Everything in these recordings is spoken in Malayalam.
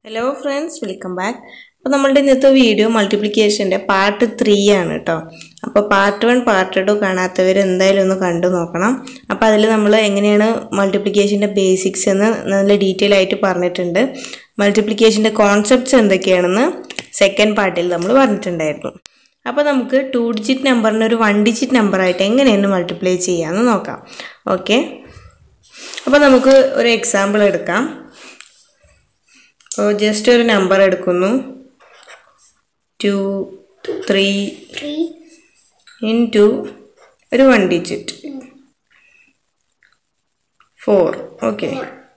ഹലോ ഫ്രണ്ട്സ് വെൽക്കം ബാക്ക് അപ്പോൾ നമ്മളുടെ ഇന്നത്തെ വീഡിയോ മൾട്ടിപ്ലിക്കേഷൻ്റെ പാർട്ട് ത്രീ ആണ് കേട്ടോ അപ്പോൾ പാർട്ട് വൺ പാർട്ട് ടു കാണാത്തവർ എന്തായാലും ഒന്ന് കണ്ടു നോക്കണം അപ്പോൾ അതിൽ നമ്മൾ എങ്ങനെയാണ് മൾട്ടിപ്ലിക്കേഷൻ്റെ ബേസിക്സ് എന്ന് നല്ല ഡീറ്റെയിൽ ആയിട്ട് പറഞ്ഞിട്ടുണ്ട് മൾട്ടിപ്ലിക്കേഷൻ്റെ കോൺസെപ്റ്റ്സ് എന്തൊക്കെയാണെന്ന് സെക്കൻഡ് പാർട്ടിൽ നമ്മൾ പറഞ്ഞിട്ടുണ്ടായിരുന്നു അപ്പോൾ നമുക്ക് ടു ഡിജിറ്റ് നമ്പറിന് ഒരു വൺ ഡിജിറ്റ് നമ്പറായിട്ട് എങ്ങനെയാണ് മൾട്ടിപ്ലൈ ചെയ്യാമെന്ന് നോക്കാം ഓക്കെ അപ്പോൾ നമുക്ക് ഒരു എക്സാമ്പിൾ എടുക്കാം അപ്പോൾ ജസ്റ്റ് ഒരു നമ്പർ എടുക്കുന്നു two three three, into ഒരു വൺ ഡിജിറ്റ് ഫോർ ഓക്കെ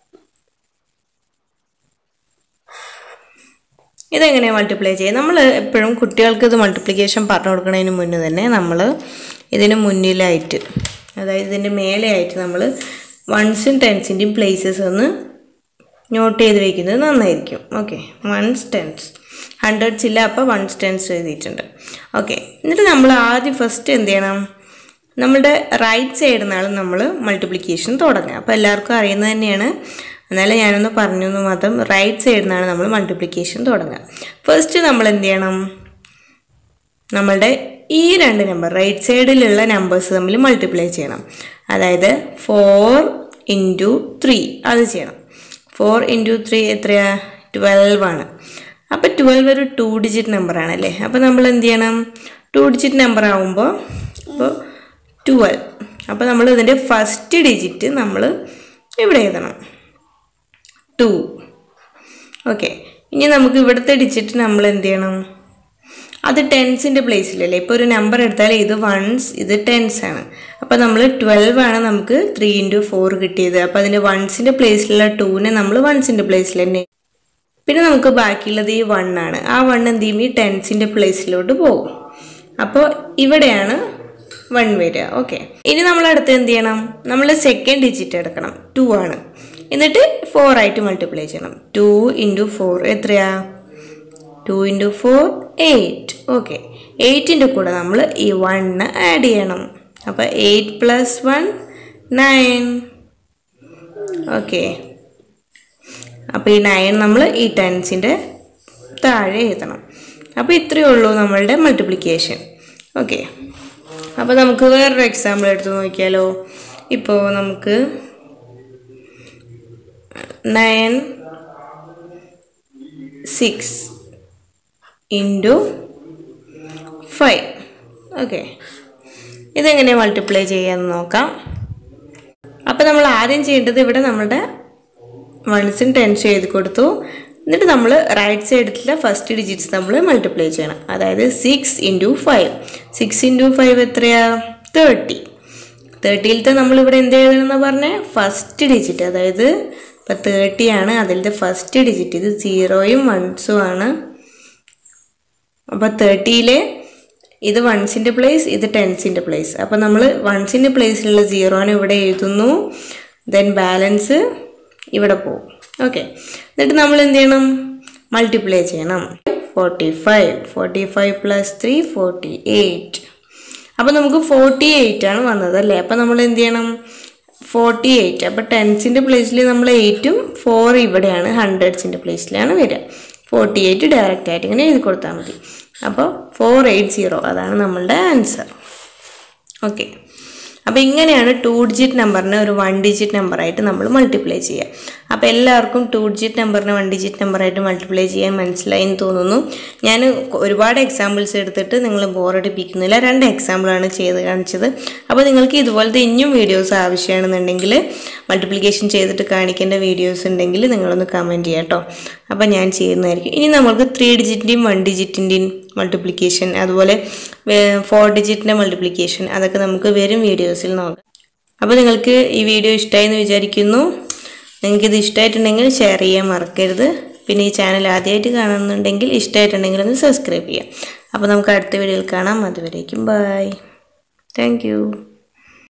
ഇതെങ്ങനെയാണ് മൾട്ടിപ്ലൈ ചെയ്യുക നമ്മൾ എപ്പോഴും കുട്ടികൾക്ക് ഇത് മൾട്ടിപ്ലിക്കേഷൻ പറഞ്ഞു കൊടുക്കുന്നതിന് മുന്നേ തന്നെ നമ്മൾ ഇതിന് മുന്നിലായിട്ട് അതായത് ഇതിൻ്റെ മേലെയായിട്ട് നമ്മൾ വൺസും ടെൻസിൻ്റെയും പ്ലേസസ് ഒന്ന് നോട്ട് ചെയ്ത് വെക്കുന്നത് നന്നായിരിക്കും ഓക്കെ വൺസ് ടെൻസ് ഹൺഡ്രഡ്സ് ഇല്ല അപ്പോൾ വൺസ് ടെൻസ് എഴുതിയിട്ടുണ്ട് ഓക്കെ എന്നിട്ട് നമ്മൾ ആദ്യം ഫസ്റ്റ് എന്ത് ചെയ്യണം നമ്മുടെ റൈറ്റ് സൈഡിൽ നിന്നാണ് നമ്മൾ മൾട്ടിപ്ലിക്കേഷൻ തുടങ്ങുക അപ്പോൾ എല്ലാവർക്കും അറിയുന്നത് തന്നെയാണ് എന്നാലും ഞാനൊന്ന് പറഞ്ഞു എന്ന് മാത്രം റൈറ്റ് സൈഡിൽ നിന്നാണ് നമ്മൾ മൾട്ടിപ്ലിക്കേഷൻ തുടങ്ങുക ഫസ്റ്റ് നമ്മൾ എന്ത് ചെയ്യണം നമ്മളുടെ ഈ രണ്ട് നമ്പർ റൈറ്റ് സൈഡിലുള്ള നമ്പേഴ്സ് തമ്മിൽ മൾട്ടിപ്ലൈ ചെയ്യണം അതായത് ഫോർ ഇൻറ്റു ത്രീ അത് ചെയ്യണം ഫോർ ഇൻറ്റു ത്രീ എത്രയാ ട്വൽവ് ആണ് അപ്പോൾ ട്വൽവ് ഒരു ടു ഡിജിറ്റ് നമ്പറാണ് അല്ലേ അപ്പോൾ നമ്മൾ എന്ത് ചെയ്യണം ടു ഡിജിറ്റ് നമ്പർ ആകുമ്പോൾ അപ്പോൾ ട്വൽവ് അപ്പോൾ നമ്മൾ ഇതിൻ്റെ ഫസ്റ്റ് ഡിജിറ്റ് നമ്മൾ ഇവിടെ എഴുതണം ടു ഓക്കെ ഇനി നമുക്ക് ഇവിടുത്തെ ഡിജിറ്റ് നമ്മൾ എന്ത് ചെയ്യണം അത് ടെൻസിൻ്റെ പ്ലേസിലല്ലേ ഇപ്പോൾ ഒരു നമ്പർ എടുത്താൽ ഇത് വൺസ് ഇത് ടെൻസ് ആണ് അപ്പോൾ നമ്മൾ ട്വൽവ് ആണ് നമുക്ക് ത്രീ ഇൻറ്റു ഫോർ കിട്ടിയത് അപ്പോൾ അതിൻ്റെ വൺസിൻ്റെ പ്ലേസിലുള്ള ടൂനെ നമ്മൾ വൺസിൻ്റെ പ്ലേസിൽ തന്നെ പിന്നെ നമുക്ക് ബാക്കിയുള്ളത് ഈ വൺ ആണ് ആ വൺ എന്ത് ചെയ്യും ഈ ടെൻസിൻ്റെ പ്ലേസിലോട്ട് പോകും അപ്പോൾ ഇവിടെയാണ് വൺ വരിക ഓക്കെ ഇനി നമ്മൾ അടുത്ത് എന്ത് ചെയ്യണം നമ്മൾ സെക്കൻഡ് ഡിജിറ്റ് എടുക്കണം ടു ആണ് എന്നിട്ട് ഫോർ ആയിട്ട് മൾട്ടിപ്ലൈ ചെയ്യണം ടു ഇൻറ്റു ഫോർ എത്രയാ two into four eight okay എയ്റ്റിൻ്റെ കൂടെ നമ്മൾ ഈ വണ്ണ് ആഡ് ചെയ്യണം അപ്പോൾ eight plus one nine okay അപ്പോൾ ഈ നയൻ നമ്മൾ ഈ ടെൻസിൻ്റെ താഴെ എഴുതണം അപ്പോൾ ഇത്രയേ ഉള്ളൂ നമ്മളുടെ മൾട്ടിപ്ലിക്കേഷൻ ഓക്കെ അപ്പോൾ നമുക്ക് വേറൊരു എക്സാമ്പിൾ എടുത്ത് നോക്കിയാലോ ഇപ്പോൾ നമുക്ക് nine six into five okay ഇതെങ്ങനെ മൾട്ടിപ്ലൈ ചെയ്യാമെന്ന് നോക്കാം അപ്പോൾ നമ്മൾ ആദ്യം ചെയ്യേണ്ടത് ഇവിടെ നമ്മുടെ വൺസും ടെൻസും എഴുതി കൊടുത്തു എന്നിട്ട് നമ്മൾ റൈറ്റ് സൈഡിലെ ഫസ്റ്റ് ഡിജിറ്റ്സ് നമ്മൾ മൾട്ടിപ്ലൈ ചെയ്യണം അതായത് six into five six into five എത്രയാ തേർട്ടി തേർട്ടിയിലത്തെ നമ്മളിവിടെ എന്ത് എഴുതണമെന്ന് പറഞ്ഞാൽ ഫസ്റ്റ് ഡിജിറ്റ് അതായത് ഇപ്പം തേർട്ടി ആണ് അതിലത്തെ ഫസ്റ്റ് ഡിജിറ്റ് ഇത് സീറോയും വൺസും ആണ് അപ്പോൾ തേർട്ടിയിലെ ഇത് വൺസിൻ്റെ പ്ലേസ് ഇത് ടെൻസിൻ്റെ പ്ലേസ് അപ്പോൾ നമ്മൾ വൺസിൻ്റെ പ്ലേസിലുള്ള സീറോനെ ഇവിടെ എഴുതുന്നു ദെൻ ബാലൻസ് ഇവിടെ പോകും ഓക്കെ എന്നിട്ട് നമ്മൾ എന്ത് ചെയ്യണം മൾട്ടിപ്ലൈ ചെയ്യണം forty five forty five plus three forty eight അപ്പോൾ നമുക്ക് ഫോർട്ടി എയ്റ്റ് ആണ് വന്നത് അല്ലേ അപ്പോൾ നമ്മൾ എന്ത് ചെയ്യണം ഫോർട്ടി എയ്റ്റ് അപ്പോൾ ടെൻസിൻ്റെ പ്ലേസിൽ നമ്മൾ എയ്റ്റും ഫോർ ഇവിടെയാണ് ഹൺഡ്രഡ്സിൻ്റെ പ്ലേസിലാണ് വരിക ഫോർട്ടി എയ്റ്റ് ഡയറക്റ്റ് ആയിട്ട് ഇങ്ങനെ എഴുതി കൊടുത്താൽ മതി അപ്പോൾ ഫോർ എയ്റ്റ് സീറോ അതാണ് നമ്മളുടെ ആൻസർ ഓക്കെ അപ്പോൾ ഇങ്ങനെയാണ് ടു ഡിജിറ്റ് നമ്പറിനെ ഒരു വൺ ഡിജിറ്റ് നമ്പറായിട്ട് നമ്മൾ മൾട്ടിപ്ലൈ ചെയ്യുക അപ്പോൾ എല്ലാവർക്കും ടു ഡിജിറ്റ് നമ്പറിനെ വൺ ഡിജിറ്റ് നമ്പറായിട്ട് മൾട്ടിപ്ലൈ ചെയ്യാൻ മനസ്സിലായി എന്ന് തോന്നുന്നു ഞാൻ ഒരുപാട് എക്സാമ്പിൾസ് എടുത്തിട്ട് നിങ്ങൾ ബോറടിപ്പിക്കുന്നില്ല രണ്ട് എക്സാമ്പിളാണ് ചെയ്ത് കാണിച്ചത് അപ്പോൾ നിങ്ങൾക്ക് ഇതുപോലത്തെ ഇനിയും വീഡിയോസ് ആവശ്യമാണെന്നുണ്ടെങ്കിൽ മൾട്ടിപ്ലിക്കേഷൻ ചെയ്തിട്ട് കാണിക്കേണ്ട വീഡിയോസ് ഉണ്ടെങ്കിൽ നിങ്ങളൊന്ന് കമൻറ്റ് ചെയ്യാം കേട്ടോ അപ്പോൾ ഞാൻ ചെയ്യുന്നതായിരിക്കും ഇനി നമുക്ക് ത്രീ ഡിജിറ്റിൻ്റെയും വൺ ഡിജിറ്റിൻ്റെയും മൾട്ടിപ്ലിക്കേഷൻ അതുപോലെ ഫോർ ഡിജിറ്റിൻ്റെ മൾട്ടിപ്ലിക്കേഷൻ അതൊക്കെ നമുക്ക് വരും വീഡിയോസിൽ നോക്കാം അപ്പോൾ നിങ്ങൾക്ക് ഈ വീഡിയോ ഇഷ്ടമായി എന്ന് വിചാരിക്കുന്നു നിങ്ങൾക്കിത് ഇഷ്ടമായിട്ടുണ്ടെങ്കിൽ ഷെയർ ചെയ്യാൻ മറക്കരുത് പിന്നെ ഈ ചാനൽ ആദ്യമായിട്ട് കാണുന്നുണ്ടെങ്കിൽ ഇഷ്ടമായിട്ടുണ്ടെങ്കിൽ ഒന്ന് സബ്സ്ക്രൈബ് ചെയ്യാം അപ്പോൾ നമുക്ക് അടുത്ത വീഡിയോയിൽ കാണാം അതുവരേക്കും ബൈ താങ്ക്